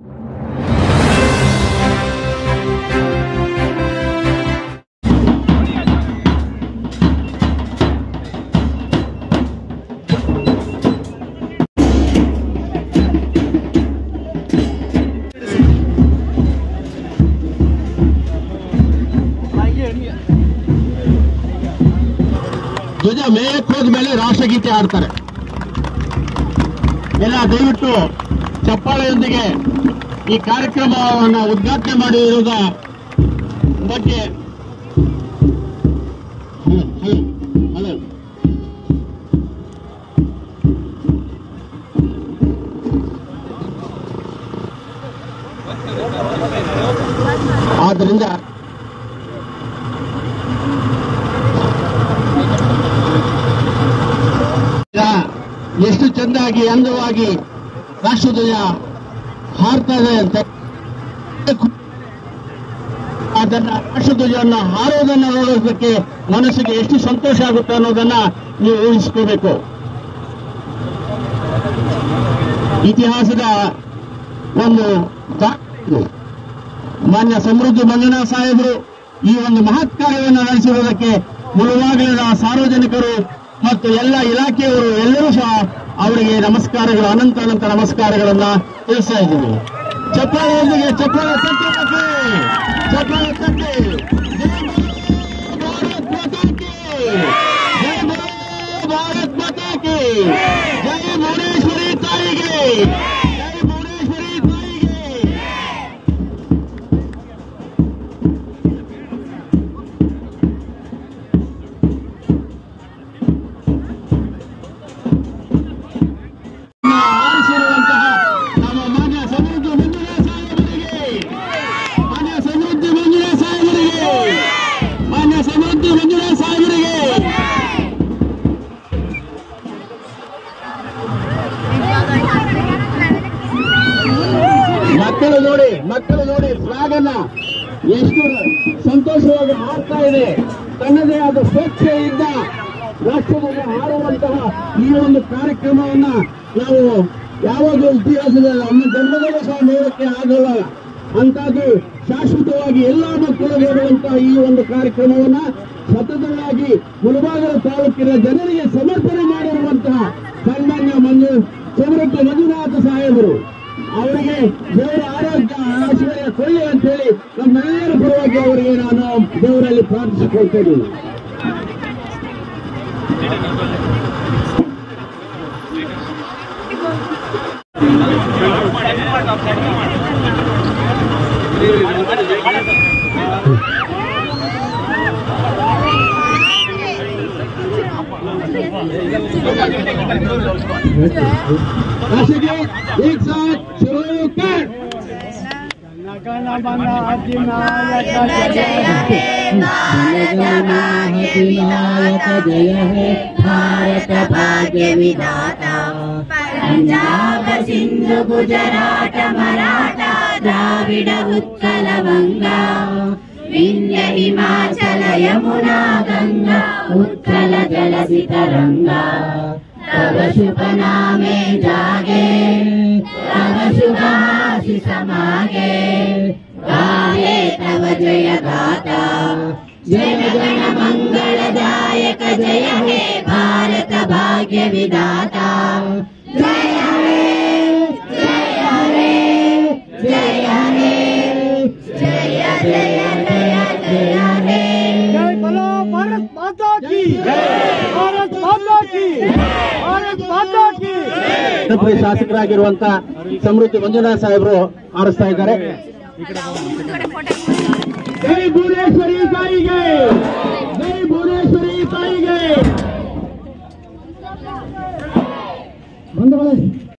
ಧ್ವಜ ಮೇಯಕ್ಕೆ ಹೋದ್ಮೇಲೆ ರಾಷ್ಟ್ರಗೀತೆ ಆಡ್ತಾರೆ ಎಲ್ಲ ದಯವಿಟ್ಟು ಚಪ್ಪಾಳೆಯೊಂದಿಗೆ ಈ ಕಾರ್ಯಕ್ರಮವನ್ನು ಉದ್ಘಾಟನೆ ಮಾಡಿರುವುದ ಬಗ್ಗೆ ಹ್ಮ್, ಹ್ಮ್, ಹಲೋ. ಆದ್ದರಿಂದ ಈಗ ಎಷ್ಟು ಚೆಂದಾಗಿ ಅಂದವಾಗಿ ರಾಷ್ಟ್ರಧ್ವಜ ಹಾರ್ತದೆ ಅಂತ ಅದನ್ನ ರಾಷ್ಟ್ರಧ್ವಜವನ್ನು ಹಾರೋದನ್ನ ನೋಡೋದಕ್ಕೆ ಮನಸ್ಸಿಗೆ ಎಷ್ಟು ಸಂತೋಷ ಆಗುತ್ತೆ ಅನ್ನೋದನ್ನ ನೀವು ಊಹಿಸ್ಕೋಬೇಕು ಇತಿಹಾಸದ ಒಂದು ದಾಖಲೆ ಇದು. ಮಾನ್ಯ ಸಮೃದ್ಧಿ ಮಂಜುನಾಥ ಸಾಹೇಬರು ಈ ಒಂದು ಮಹತ್ ಕಾರ್ಯವನ್ನು ನಡೆಸಿರುವುದಕ್ಕೆ ಮುಳುವಾಗಲಿನ ಸಾರ್ವಜನಿಕರು ಮತ್ತು ಎಲ್ಲ ಇಲಾಖೆಯವರು ಎಲ್ಲರೂ ಸಹ ಅವರಿಗೆ ನಮಸ್ಕಾರಗಳು ಅನಂತ ಅನಂತ ನಮಸ್ಕಾರಗಳನ್ನ ತಿಳಿಸ್ತಾ ಇದ್ದೀವಿ ಚಪ್ಪಾಳೆಯೊಂದಿಗೆ ಚಪ್ಪಾಳೆ ತಟ್ಟಬೇಕು ಚಪ್ಪಾಳೆ ತಟ್ಟಿ ಜೈ ಬೋಲೋ ಭಾರತ್ ಮಾತಾ ಕಿ ಜೈ ಬೋಲೋ ಭಾರತ್ ಮಾತಾ ಕಿ ಜೈ ಭುವನೇಶ್ವರಿ ತಾಯಿಗೆ ಜೈ ಭುವನೇಶ್ವರಿ ತಾಯಿಗೆ ಆರಿಸಿರುವಂತಹ ನಮ್ಮ ಮಾನ್ಯ ಸಮೃದ್ಧಿ ಮಂಜುನಾಥ ಸಾಹೇಬರಿಗೆ ಮಾನ್ಯ ಸಮೃದ್ಧಿ ಮಂಜುನಾಥ ಸಾಹೇಬರಿಗೆ ಮಾನ್ಯ ಸಮೃದ್ಧಿ ಮಂಜುನಾಥ ಸಾಹೇಬರಿಗೆ ಮಕ್ಕಳು ನೋಡಿ ಮಕ್ಕಳು ನೋಡಿ ಫ್ಲಾಗ್ ಅನ್ನ ಎಷ್ಟು ಸಂತೋಷವಾಗಿ ಹಾಡ್ತಾ ಇದೆ ತನ್ನದೇ ಆದ ಸ್ವಚ್ಛೆಯಿಂದ ರಾಷ್ಟ್ರದಲ್ಲಿ ಹಾಡುವಂತಹ ಈ ಒಂದು ಕಾರ್ಯಕ್ರಮವನ್ನ ನಾವು ಯಾವಾಗಲೂ ಇತಿಹಾಸದಲ್ಲಿ ನಮ್ಮ ಜನ್ಮದಲ್ಲೂ ಸಹ ನೋಡಕ್ಕೆ ಆಗಲ್ಲ ಅಂತದ್ದು ಶಾಶ್ವತವಾಗಿ ಎಲ್ಲಾ ಮಕ್ಕಳು ನೋಡುವಂತಹ ಈ ಒಂದು ಕಾರ್ಯಕ್ರಮವನ್ನ ಸತತವಾಗಿ ಮುಳಬಾಗಲ ತಾಲೂಕಿನ ಜನರಿಗೆ ಸಮರ್ಪಣೆ ಮಾಡಿರುವಂತಹ ಸನ್ಮಾನ್ಯ ಮಂಜು ಸಮೃದ್ಧ ಮಂಜುನಾಥ ಸಾಹೇಬರು ಅವರಿಗೆ ದೇವರ ಆರೋಗ್ಯ ಐಶ್ವರ್ಯ ಕೊಡಿ ಅಂತ ಹೇಳಿ ನಮ್ಮೆಲ್ಲರ ಪರವಾಗಿ ಅವರಿಗೆ ನಾನು ದೇವರಲ್ಲಿ ಪ್ರಾರ್ಥಿಸಿಕೊಳ್ತೇನೆ राष्ट्रगीत एक साथ शुरू कर विनायक जय हे भारत भाग्य विधाता पंजाब सिंधु गुजरात मराठा द्राविड उत्कल गंगा विंध्य हिमाचल यमुना गंगा उत्कल जलधि तरंगा तव शुभ नामे जागे तव शुभ आशीष मागे गाहे तव जय गाता जय गण मंगलदायक जय हे भारत भाग्य विधाता जय हरे जय हरे जय हरे जय जय जय जय हरे जय बोलो भारत माता की भारत माता की भारत माता की ಜನಪ್ರಿಯ ಶಾಸಕರಾಗಿರುವಂತ ಸಮೃದ್ಧಿ ಮಂಜುನಾಥ ಸಾಹೇಬರು ಆರಿಸ್ತಾ ಇದ್ದಾರೆ ಜೈ ಭುವನೇಶ್ವರಿ ತಾಯಿಗೆ